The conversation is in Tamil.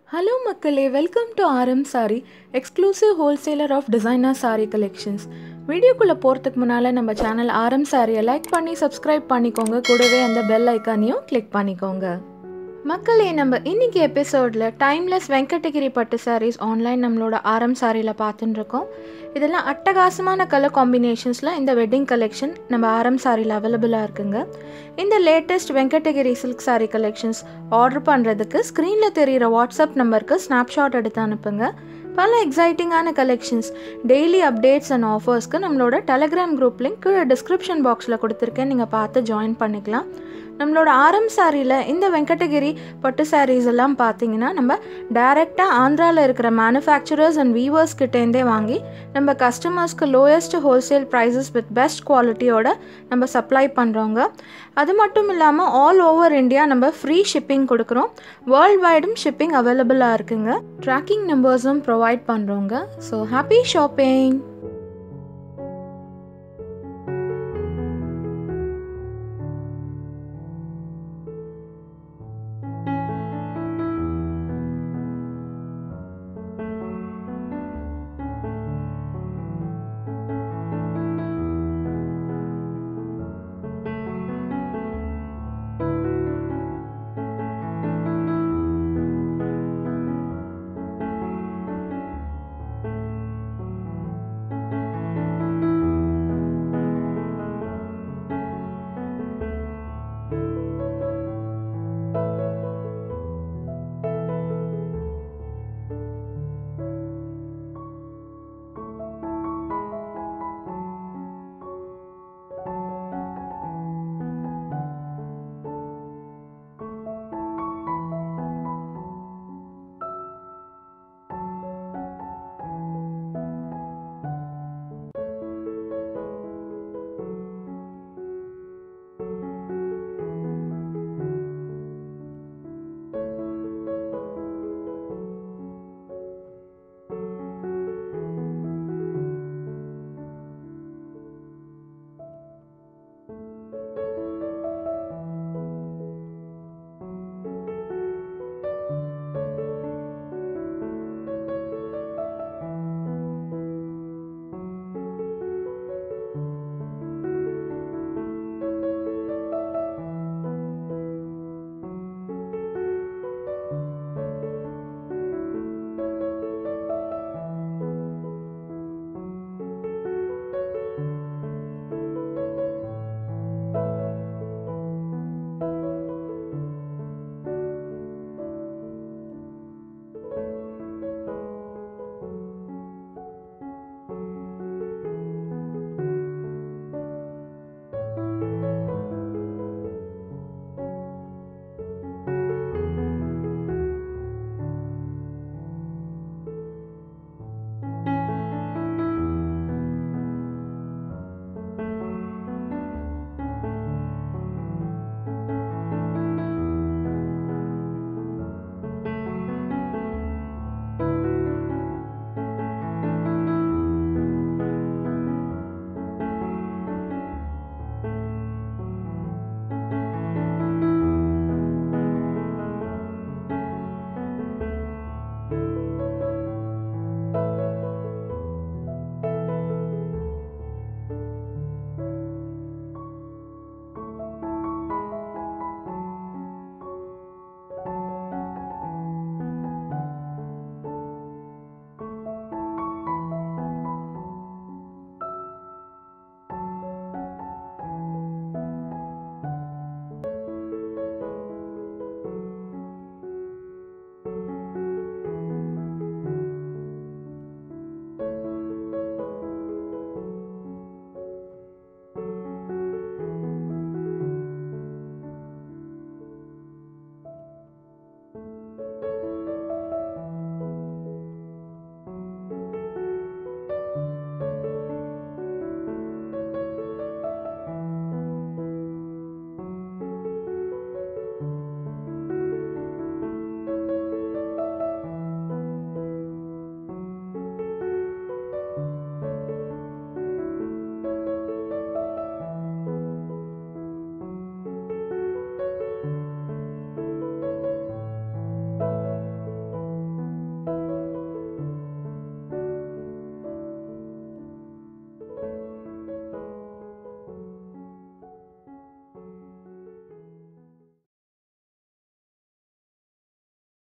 ஹலோ மக்களே welcome to RM sari exclusive wholesaler of designer sari collections வீடியோக்குள்ளே போகிறதுக்கு முன்னால் நம்ம சேனல் ஆர்எம் சாரியை லைக் பண்ணி சப்ஸ்கிரைப் பண்ணிக்கோங்க கூடவே அந்த பெல் ஐக்கானையும் கிளிக் பண்ணிக்கோங்க மக்களே நம்ம இன்னைக்கு எபிசோடில் டைம்லெஸ் வெங்கடகிரி பட்டு சாரீஸ் ஆன்லைன் நம்மளோட ஆரம் சாரியில் பார்த்துட்டு இருக்கோம் இதெல்லாம் அட்டகாசமான கலர் காம்பினேஷன்ஸில் இந்த வெட்டிங் கலெக்ஷன் நம்ம ஆரம் சாரியில் அவைலபிளாக இருக்குங்க இந்த latest Venkatagiri silk sari collections order பண்ணுறதுக்கு ஸ்க்ரீனில் தெரிகிற வாட்ஸ்அப் நம்பருக்கு ஸ்னாப்ஷாட் எடுத்து அனுப்புங்க பல எக்ஸைட்டிங்கான கலெக்ஷன்ஸ் டெய்லி அப்டேட்ஸ் அண்ட் ஆஃபர்ஸ்க்கு நம்மளோட டெலகிராம் குரூப் லிங்க் கீழே டிஸ்கிரிப்ஷன் பாக்ஸில் கொடுத்துருக்கேன் நீங்கள் பார்த்து ஜாயின் பண்ணிக்கலாம் நம்மளோட ஆரம் சாரியில் இந்த வெங்கடகிரி பட்டு சாரீஸ் எல்லாம் பார்த்தீங்கன்னா நம்ம டைரெக்டாக ஆந்திராவில் இருக்கிற மேனுஃபேக்சரர்ஸ் அண்ட் வீவர்ஸ் கிட்டேருந்தே வாங்கி நம்ம கஸ்டமர்ஸ்க்கு lowest wholesale prices with best குவாலிட்டியோட நம்ம சப்ளை பண்ணுறோங்க அது மட்டும் இல்லாமல் ஆல் ஓவர் இந்தியா நம்ம ஃப்ரீ ஷிப்பிங் கொடுக்குறோம் வேர்ல்ட் வைடும் ஷிப்பிங் அவைலபிளாக இருக்குங்க ட்ராக்கிங் நம்பர்ஸும் ப்ரொவைட் பண்ணுறோங்க ஸோ ஹாப்பி ஷாப்பிங்